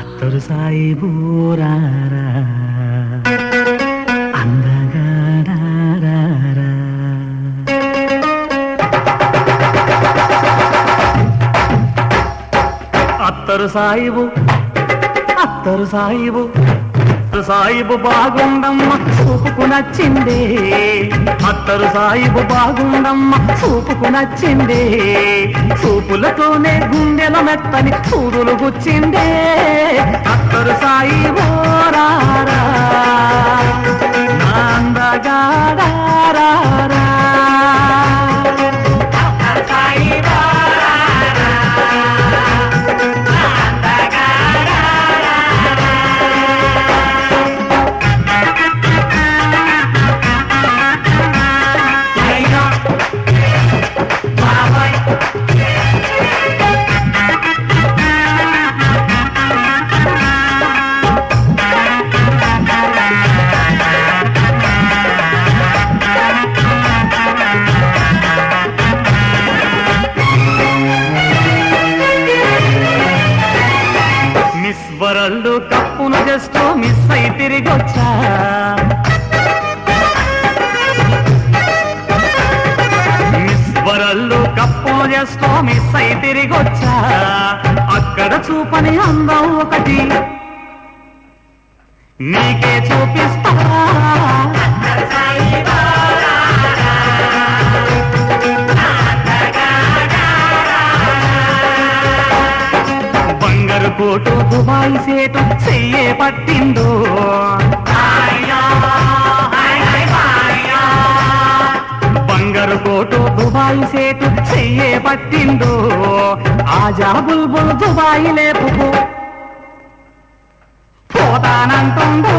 అత్తరు సాయి బూరారా అందగాడారా అత్తరు సాయిబు అత్తరు సాయిబు సాయిబు బాగుండమ్మ చూపుకు నచ్చిందే అత్తరు సాయిబు బాగుండమ్మ చూపుకు నచ్చిందే చూపులతోనే గుండెల మెత్తని చూడులు గుచ్చిందే అత్తరు సాయిబు రారా నాందగాడారా మిస్ వరల్డ్ కప్పును జస్ట్ మిస్ అయి తిరిగొచ్చా మిస్ వరల్డ్ కప్పును జస్ట్ మిస్ అయి తిరిగొచ్చా అక్కడ చూపని అందం ఒకటి నీకే చూపిస్తా బంగారు కోటు దుబాయ్ సేటు చెయ్యే పట్టిందో బంగారు కోటు దుబాయ్ సేటు చెయ్యే పట్టిందో ఆజా బుల్బుల్ దుబాయ్ లేపుకు పోతానంటుందో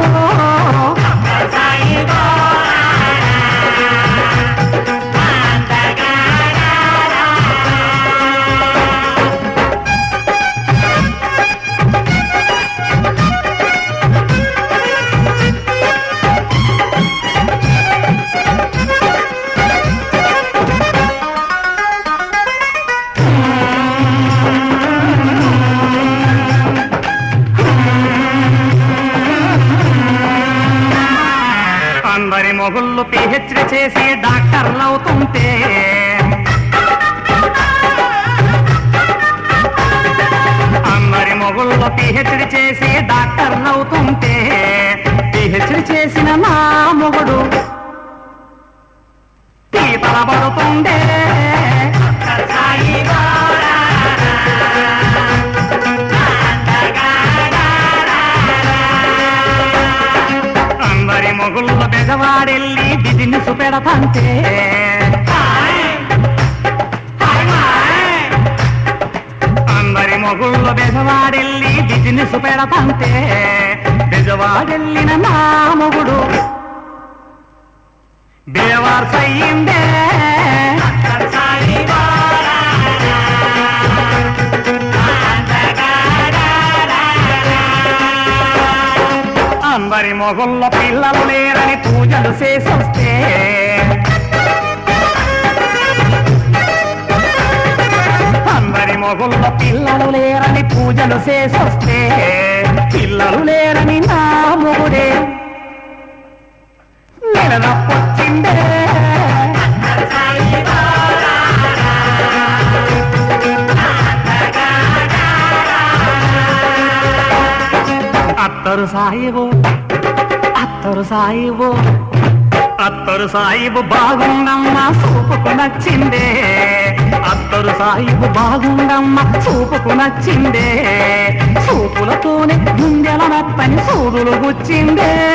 అందరి మొగుళ్ళు పిహెచ్డి చేసి డాక్టర్లు అవుతుంటే అందరి మొగుళ్ళు పిహెచ్డి చేసి డాక్టర్లు అవుతుంటే పిహెచ్డి చేసిన నా మొగుడు పీతల పడుతుండే అందరి మొగుళ్ళ బెజవాడెళ్ళి బిజినెస్ పెడతంటే అందరి మొగుళ్ళ బెజవాడెళ్ళి బిజినెస్ పెడతంటే బెజవాడెళ్ళిన నా మొగుడు బేవార్స్ అయ్యిందే అందరి మొగుళ్ళ పిల్లలు లేరని పూజలు చేసొస్తే అందరి మొగుళ్ళ పిల్లలు లేరని పూజలు చేసొస్తే పిల్లలు లేరని నా మొగుడే నిలదప్పొచ్చిందే అత్తరు సాయిబు అత్తరు సాయిబు అత్తరు సాయిబు బాగుండమ్మ చూపుకు నచ్చిందే అత్తరు సాయిబు బాగుండమ్మ చూపుకు నచ్చిందే చూపులతోనే గుండెల నత్తని సూదులు గుచ్చిందే